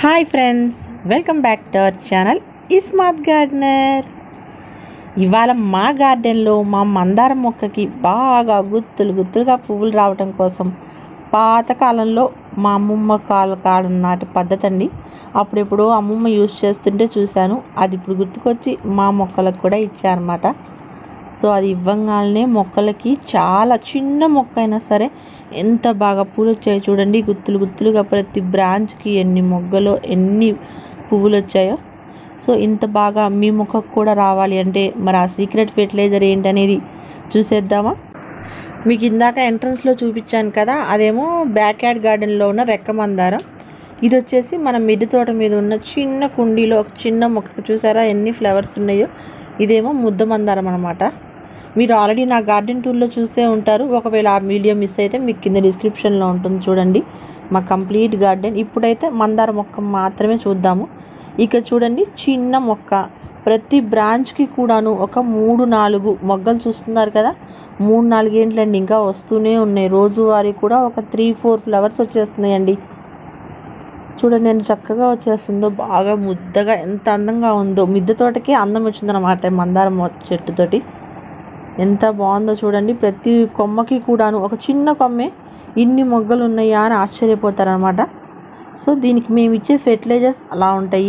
hi friends welcome back to our channel Ismat gardener ఇవాళ మా గార్డెన్లో మా మందారం మొక్కకి బాగా గుత్తులు గుత్తులుగా పువ్వులు రావటం కోసం పాతకాలంలో మా అమ్మమ్మ కాల కాలం నాటి పద్ధతి అండి అప్పుడెప్పుడు అమ్మమ్మ యూజ్ చేస్తుంటే చూశాను అది ఇప్పుడు గుర్తుకొచ్చి మా మొక్కలకు కూడా ఇచ్చారన్నమాట సో అది ఇవ్వంగానే మొక్కలకి చాలా చిన్న మొక్క అయినా సరే ఎంత బాగా పూలు వచ్చాయో చూడండి గుత్తులు గుత్తులుగా ప్రతి బ్రాంచ్కి ఎన్ని మొగ్గలు ఎన్ని పువ్వులు వచ్చాయో సో ఇంత బాగా మీ మొక్కకు కూడా రావాలి అంటే మరి ఆ సీక్రెట్ ఫెర్టిలైజర్ ఏంటనేది చూసేద్దామా మీకు ఇందాక ఎంట్రన్స్లో చూపించాను కదా అదేమో బ్యాక్ యార్డ్ గార్డెన్లో ఉన్న రెక్క మందారం ఇది వచ్చేసి మన మిద్దె తోట మీద ఉన్న చిన్న కుండీలో ఒక చిన్న మొక్క చూసారా ఎన్ని ఫ్లవర్స్ ఉన్నాయో ఇదేమో ముద్ద మందారం అనమాట మీరు ఆల్రెడీ నా గార్డెన్ టూర్లో చూసే ఉంటారు ఒకవేళ ఆ వీడియో మిస్ అయితే మీకు కింద డిస్క్రిప్షన్లో ఉంటుంది చూడండి మా కంప్లీట్ గార్డెన్ ఇప్పుడైతే మందార మొక్క మాత్రమే చూద్దాము ఇక చూడండి చిన్న మొక్క ప్రతి బ్రాంచ్కి కూడాను ఒక మూడు నాలుగు మొగ్గలు చూస్తున్నారు కదా మూడు నాలుగు ఏంట్లండి ఇంకా వస్తూనే ఉన్నాయి రోజువారీ కూడా ఒక త్రీ ఫోర్ ఫ్లవర్స్ వచ్చేస్తున్నాయండి చూడండి నేను చక్కగా వచ్చేస్తుందో బాగా ముద్దగా ఎంత అందంగా ఉందో మిద్దె తోటకి అందం వచ్చిందనమాట మందారం మొ- చెట్టుతోటి ఎంత బాగుందో చూడండి ప్రతి కొమ్మకి కూడాను ఒక చిన్న కొమ్మే ఇన్ని మొగ్గలు ఉన్నాయా అని ఆశ్చర్యపోతారనమాట సో దీనికి మేము ఇచ్చే ఫెర్టిలైజర్స్ అలా ఉంటాయి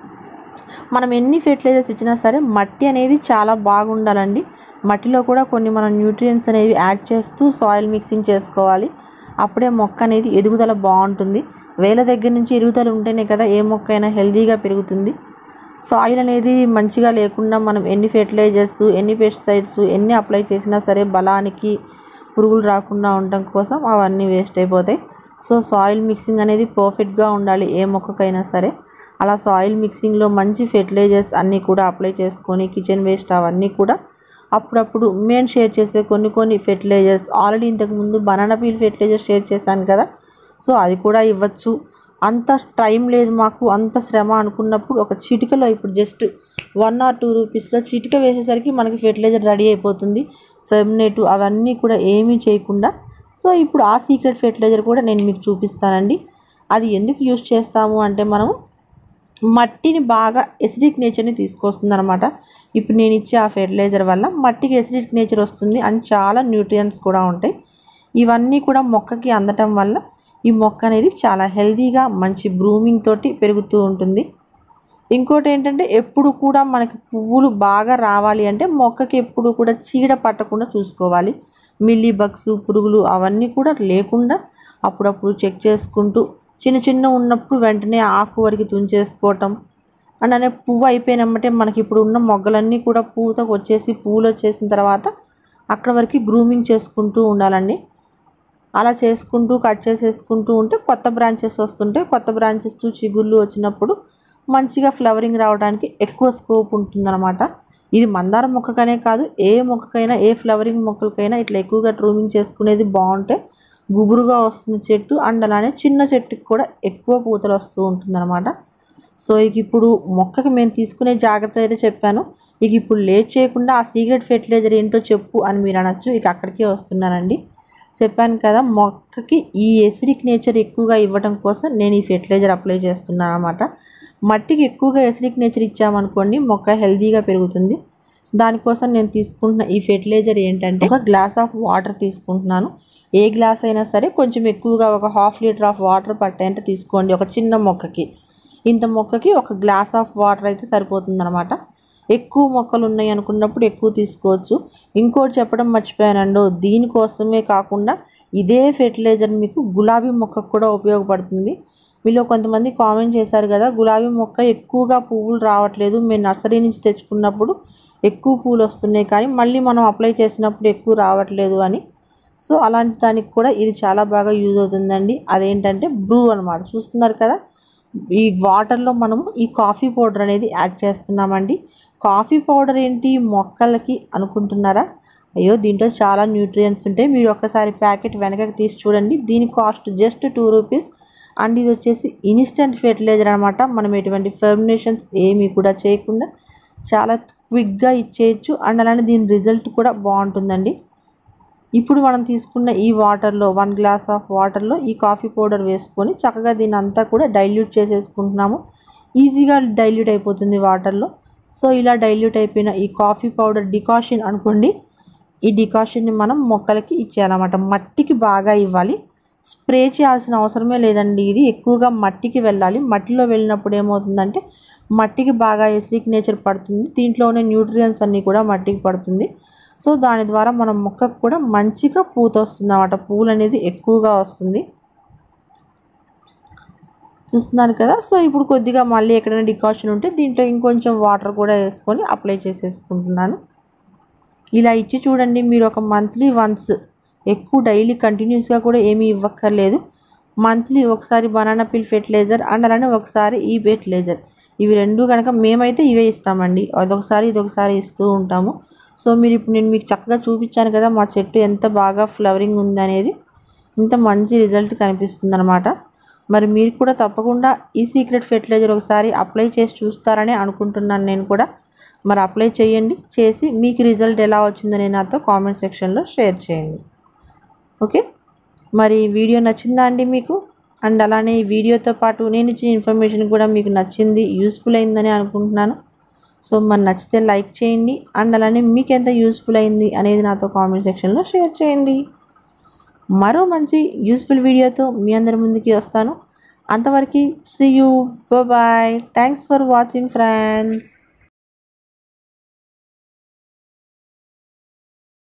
మనం ఎన్ని ఫెర్టిలైజర్స్ ఇచ్చినా సరే మట్టి అనేది చాలా బాగుండాలండి మట్టిలో కూడా కొన్ని మనం న్యూట్రియంట్స్ అనేవి యాడ్ చేస్తూ సాయిల్ మిక్సింగ్ చేసుకోవాలి అప్పుడే మొక్క అనేది ఎదుగుదల బాగుంటుంది వేల దగ్గర నుంచి ఎదుగుదల ఉంటేనే కదా ఏ మొక్క అయినా హెల్తీగా పెరుగుతుంది సాయిల్ అనేది మంచిగా లేకుండా మనం ఎన్ని ఫెర్టిలైజర్స్ ఎన్ని పెస్టిసైడ్స్ ఎన్ని అప్లై చేసినా సరే బలానికి పురుగులు రాకుండా ఉండటం కోసం అవన్నీ వేస్ట్ అయిపోతాయి సో సాయిల్ మిక్సింగ్ అనేది పర్ఫెక్ట్గా ఉండాలి ఏ మొక్కకైనా సరే అలా సాయిల్ మిక్సింగ్లో మంచి ఫెర్టిలైజర్స్ అన్నీ కూడా అప్లై చేసుకొని కిచెన్ వేస్ట్ అవన్నీ కూడా అప్పుడప్పుడు మేము షేర్ చేసే కొన్ని కొన్ని ఫెర్టిలైజర్స్ ఆల్రెడీ ఇంతకుముందు బనానా పీల్ ఫెర్టిలైజర్ షేర్ చేశాను కదా సో అది కూడా ఇవ్వచ్చు అంత టైం లేదు మాకు అంత శ్రమ అనుకున్నప్పుడు ఒక చిటికలో ఇప్పుడు జస్ట్ వన్ ఆర్ టూ రూపీస్లో చిటిక వేసేసరికి మనకి ఫెర్టిలైజర్ రెడీ అయిపోతుంది ఫెమినేటు అవన్నీ కూడా ఏమీ చేయకుండా సో ఇప్పుడు ఆ సీక్రెట్ ఫెర్టిలైజర్ కూడా నేను మీకు చూపిస్తానండి అది ఎందుకు యూస్ చేస్తాము అంటే మనం మట్టిని బాగా ఎసిడిక్ నేచర్ని తీసుకొస్తుంది అనమాట ఇప్పుడు నేను ఇచ్చే ఆ ఫెర్టిలైజర్ వల్ల మట్టికి ఎసిడిక్ నేచర్ వస్తుంది అండ్ చాలా న్యూట్రియంట్స్ కూడా ఉంటాయి ఇవన్నీ కూడా మొక్కకి అందటం వల్ల ఈ మొక్క అనేది చాలా హెల్తీగా మంచి బ్రూమింగ్ తోటి పెరుగుతూ ఉంటుంది ఇంకోటి ఏంటంటే ఎప్పుడు కూడా మనకి పువ్వులు బాగా రావాలి అంటే మొక్కకి ఎప్పుడు కూడా చీడ పట్టకుండా చూసుకోవాలి మిల్లీ బగ్స్ పురుగులు అవన్నీ కూడా లేకుండా అప్పుడప్పుడు చెక్ చేసుకుంటూ చిన్న చిన్న ఉన్నప్పుడు వెంటనే ఆకు వరకు తుంచేసుకోవటం అండ్ అనే పువ్వు అయిపోయినమ్మటే మనకి ఇప్పుడు ఉన్న మొగ్గలన్నీ కూడా పూతకు వచ్చేసి పువ్వులు వచ్చేసిన తర్వాత అక్కడ వరకు గ్రూమింగ్ చేసుకుంటూ ఉండాలండి అలా చేసుకుంటూ కట్ చేసేసుకుంటూ ఉంటే కొత్త బ్రాంచెస్ వస్తుంటే కొత్త బ్రాంచెస్ చిగుళ్ళు వచ్చినప్పుడు మంచిగా ఫ్లవరింగ్ రావడానికి ఎక్కువ స్కోప్ ఉంటుందన్నమాట ఇది మందార మొక్కకనే కాదు ఏ మొక్కకైనా ఏ ఫ్లవరింగ్ మొక్కలకైనా ఇట్లా ఎక్కువగా ట్రూమింగ్ చేసుకునేది బాగుంటే గుబురుగా వస్తుంది చెట్టు అండ్ అలానే చిన్న చెట్టుకి కూడా ఎక్కువ పూతలు వస్తూ ఉంటుందన్నమాట సో ఇక ఇప్పుడు మొక్కకి మేము తీసుకునే జాగ్రత్త అయితే చెప్పాను ఇక ఇప్పుడు లేట్ చేయకుండా ఆ సీక్రెట్ ఫెర్టిలైజర్ ఏంటో చెప్పు అని మీరు అనొచ్చు ఇక అక్కడికే వస్తున్నానండి చెప్పాను కదా మొక్కకి ఈ ఎసిడిక్ నేచర్ ఎక్కువగా ఇవ్వడం కోసం నేను ఈ ఫెర్టిలైజర్ అప్లై చేస్తున్నాను అనమాట మట్టికి ఎక్కువగా ఎసిడిక్ నేచర్ ఇచ్చామనుకోండి మొక్క హెల్తీగా పెరుగుతుంది దానికోసం నేను తీసుకుంటున్న ఈ ఫెర్టిలైజర్ ఏంటంటే ఒక గ్లాస్ ఆఫ్ వాటర్ తీసుకుంటున్నాను ఏ గ్లాస్ అయినా సరే కొంచెం ఎక్కువగా ఒక హాఫ్ లీటర్ ఆఫ్ వాటర్ పట్టేంత తీసుకోండి ఒక చిన్న మొక్కకి ఇంత మొక్కకి ఒక గ్లాస్ ఆఫ్ వాటర్ అయితే సరిపోతుంది ఎక్కువ మొక్కలు ఉన్నాయి అనుకున్నప్పుడు ఎక్కువ తీసుకోవచ్చు ఇంకోటి చెప్పడం మర్చిపోయానండో దీనికోసమే కాకుండా ఇదే ఫెర్టిలైజర్ మీకు గులాబీ మొక్కకు కూడా ఉపయోగపడుతుంది మీలో కొంతమంది కామెంట్ చేశారు కదా గులాబీ మొక్క ఎక్కువగా పువ్వులు రావట్లేదు మేము నర్సరీ నుంచి తెచ్చుకున్నప్పుడు ఎక్కువ పూలు వస్తున్నాయి కానీ మళ్ళీ మనం అప్లై చేసినప్పుడు ఎక్కువ రావట్లేదు అని సో అలాంటి దానికి కూడా ఇది చాలా బాగా యూజ్ అవుతుందండి అదేంటంటే బ్రూ అనమాట చూస్తున్నారు కదా ఈ వాటర్లో మనము ఈ కాఫీ పౌడర్ అనేది యాడ్ చేస్తున్నామండి కాఫీ పౌడర్ ఏంటి మొక్కలకి అనుకుంటున్నారా అయ్యో దీంట్లో చాలా న్యూట్రియంట్స్ ఉంటాయి మీరు ఒక్కసారి ప్యాకెట్ వెనకకి తీసి చూడండి దీని cost just two rupees and ఇది వచ్చేసి ఇన్స్టెంట్ ఫెర్టిలైజర్ అనమాట మనం ఎటువంటి ఫెర్మినేషన్స్ ఏమీ కూడా చేయకుండా చాలా క్విక్గా ఇచ్చేయచ్చు అండ్ అలానే దీని రిజల్ట్ కూడా బాగుంటుందండి ఇప్పుడు మనం తీసుకున్న ఈ వాటర్లో వన్ గ్లాస్ ఆఫ్ వాటర్లో ఈ కాఫీ పౌడర్ వేసుకొని చక్కగా దీన్ని అంతా కూడా డైల్యూట్ చేసేసుకుంటున్నాము ఈజీగా డైల్యూట్ అయిపోతుంది వాటర్లో సో ఇలా డైల్యూట్ అయిపోయిన ఈ కాఫీ పౌడర్ డికాషన్ అనుకోండి ఈ డికాషన్ని మనం మొక్కలకి ఇచ్చేయాలన్నమాట మట్టికి బాగా ఇవ్వాలి స్ప్రే చేయాల్సిన అవసరమే లేదండి ఇది ఎక్కువగా మట్టికి వెళ్ళాలి మట్టిలో వెళ్ళినప్పుడు ఏమవుతుందంటే మట్టికి బాగా ఎసిడిక్ నేచర్ పడుతుంది దీంట్లోనే న్యూట్రియన్స్ అన్నీ కూడా మట్టికి పడుతుంది సో దాని ద్వారా మన మొక్కకు కూడా మంచిగా పూత వస్తుంది అన్నమాట పూలు అనేది ఎక్కువగా వస్తుంది చూస్తున్నారు కదా సో ఇప్పుడు కొద్దిగా మళ్ళీ ఎక్కడైనా డికాషన్ ఉంటే దీంట్లో ఇంకొంచెం వాటర్ కూడా వేసుకొని అప్లై చేసేసుకుంటున్నాను ఇలా ఇచ్చి చూడండి మీరు ఒక మంత్లీ వన్స్ ఎక్కువ డైలీ కంటిన్యూస్గా కూడా ఏమీ ఇవ్వక్కర్లేదు మంత్లీ ఒకసారి బనానా పిల్ ఫెర్టిలైజర్ అండ్ అలానే ఒకసారి ఈ ఫెర్టిలైజర్ ఇవి రెండు కనుక మేమైతే ఇవే ఇస్తామండి అదొకసారి ఇదొకసారి ఇస్తూ ఉంటాము సో మీరు ఇప్పుడు నేను మీకు చక్కగా చూపించాను కదా మా చెట్టు ఎంత బాగా ఫ్లవరింగ్ ఉంది అనేది ఇంత మంచి రిజల్ట్ కనిపిస్తుంది అనమాట మరి మీరు కూడా తప్పకుండా ఈ సీక్రెట్ ఫెర్టిలైజర్ ఒకసారి అప్లై చేసి చూస్తారని అనుకుంటున్నాను నేను కూడా మరి అప్లై చేయండి చేసి మీకు రిజల్ట్ ఎలా వచ్చిందని నాతో కామెంట్ సెక్షన్లో షేర్ చేయండి ఓకే మరి వీడియో నచ్చిందా అండి మీకు అండ్ అలానే ఈ వీడియోతో పాటు నేను ఇచ్చిన ఇన్ఫర్మేషన్ కూడా మీకు నచ్చింది యూస్ఫుల్ అయిందని అనుకుంటున్నాను సో మరి నచ్చితే లైక్ చేయండి అండ్ అలానే మీకు ఎంత యూస్ఫుల్ అయింది అనేది నాతో కామెంట్ సెక్షన్లో షేర్ చేయండి మరో మంచి యూస్ఫుల్ వీడియోతో మీ అందరి ముందుకి వస్తాను అంతవరకు see you bye thanks for watching friends